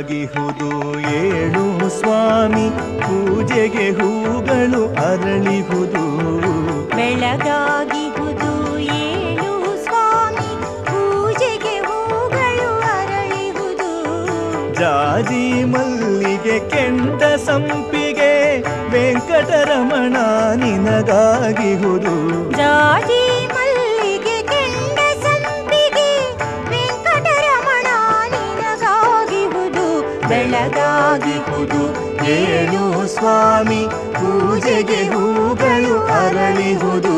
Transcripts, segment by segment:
ಬೆಳಗಾಗಿಹುದು ಏಳು ಸ್ವಾಮಿ ಪೂಜೆಗೆ ಹೂಗಳು ಅರಳಿಹುದು ಬೆಳಗಾಗಿಹುದು ಏಳು ಸ್ವಾಮಿ ಪೂಜೆಗೆ ಹೂಗಳು ಅರಳಿಹುದು ಜಾಜಿ ಮಲ್ಲಿಗೆ ಕೆಂಡ ಸಂಪಿಗೆ ವೆಂಕಟರಮಣ ನಿನಗಾಗಿಹುದು ಜಾಜಿ ಮಲ್ಲಿಗೆ ಕೆಂಡ ಸಂಪಿಗೆ ವೆಂಕಟರಮಣ ನಿನಗಾಗಿಹುದು ಬೆಳಗಾಗಿಹುದು ಏಳು ಸ್ವಾಮಿ ಪೂಜೆಗೆ ಹೂಗಳು ಅರಳಿಹುದು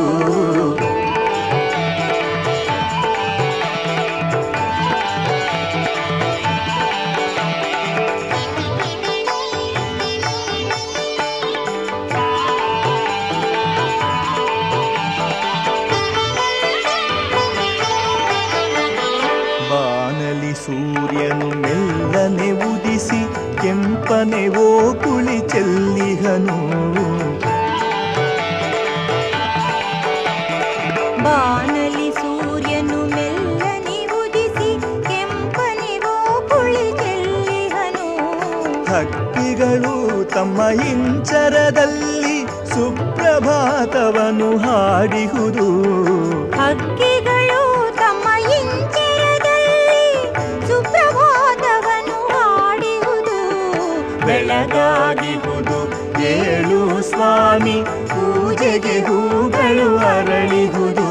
ಬಾನಲಿ ಸೂರ್ಯನು ಮೆಲ್ಲನೆ ಉದಿಸಿ ಕೆಂಪನೆ ಓ ಕುಳಿ ಚೆಲ್ಲಿಹನು ಬಾನಲಿ ಸೂರ್ಯನು ಮೆಲ್ಲನೆ ಉದಿಸಿ ಕೆಂಪನಿವೋ ಕುಳಿ ಚೆಲ್ಲಿಹನು ಹಕ್ಕಿಗಳು ತಮ್ಮ ಇಂಚರದಲ್ಲಿ ಸುಪ್ರಭಾತವನ್ನು ಹಾಡಿಹುದು ಹಕ್ಕಿಗಳು ತಮ್ಮ ಇಂಚರದಲ್ಲಿ ಸುಪ್ರಭಾತವನ್ನು ಹಾಡಿಹುದು ಬೆಳಗಾಗಿಹುದು ಏಳು ಸ್ವಾಮಿ ಪೂಜೆಗೆ ಹೂಗಳು ಅರಳಿಹುದು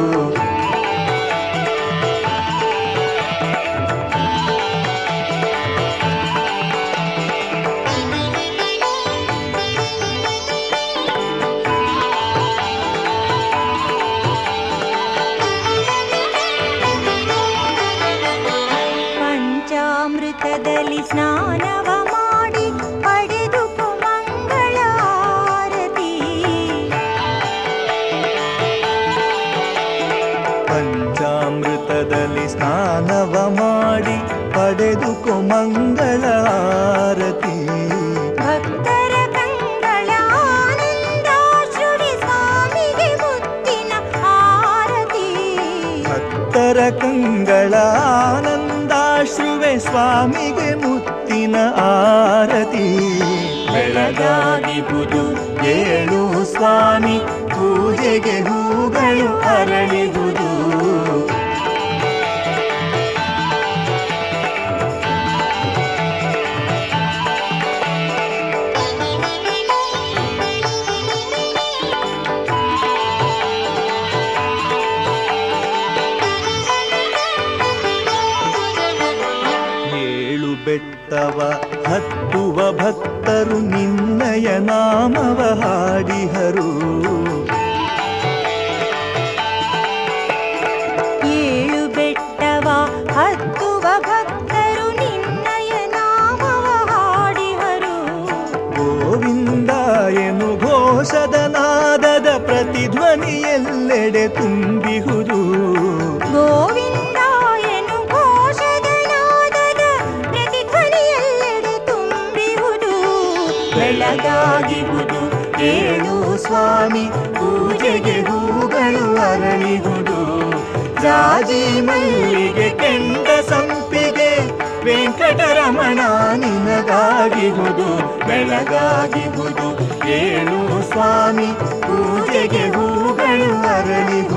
ಪಂಚಾಮೃತದಲ್ಲಿ ಸ್ನಾನವ ಮಾಡಿ ಪಡೆದು ಮಂಗಳ ಆರತಿ ಪಂಚಾಮೃತದಲ್ಲಿ ಸ್ನಾನವ ಮಾಡಿ ಪಡೆದುಕೊ ಮಂಗಳ ಆರತಿ ಭಕ್ತರ ಕಂಗಳ ಆನಂದ ಶ್ರುಡಿ ಸ್ವಾಮಿಗೆ ಮುತ್ತಿನ ಆರತಿ ಭಕ್ತರ ಕಂಗಳ ಆನಂದಾಶ್ರುವೆ ಸ್ವಾಮಿಗೆ ಮುತ್ತಿನ ಆರತಿ ಬೆಳಗಾಗಿಹುದು ಏಳು ಸ್ವಾಮಿ ಪೂಜೆಗೆ ಹೂಗಳು ಅರಳಿಹುದು ಏಳು ಬೆಟ್ಟವ ಹತ್ತುವ ಭಕ್ತರು ನಿನ್ನಯ ನಾಮವ ಹಾಡಿಹರು ಏಳು ಬೆಟ್ಟವ ಹತ್ತುವ ಭಕ್ತರು ನಿನ್ನಯ ನಾಮವ ಹಾಡಿಹರು ಗೋವಿಂದ ಎನು ಘೋಷದ ನಾದದ ಪ್ರತಿಧ್ವನಿ ಎಲ್ಲೆಡೆ ತುಂಬಿಹುದು ಗೋವಿಂದ ಎನು ಘೋಷದ ನಾದದ ಪ್ರತಿಧ್ವನಿಯೆಲ್ಲೆಡೆ ತುಂಬಿಹುದು ಬೆಳಗಾಗಿಹುದು ಏಳು ಸ್ವಾಮಿ ಪೂಜೆಗೆ ಹೂಗಳು ಅರಳಿಹುದು ಜಾಜಿ ಮಲ್ಲಿಗೆ ಕೆಂಡ ಸಂಪಿಗೆ ವೆಂಕಟರಮಣ ನಿನಗಾಗಿಹುದು ಬೆಳಗಾಗಿಹುದು ಏಳು ಸ್ವಾಮಿ ಪೂಜೆಗೆ ಹೂಗಳು ಅರಳಿಹುದು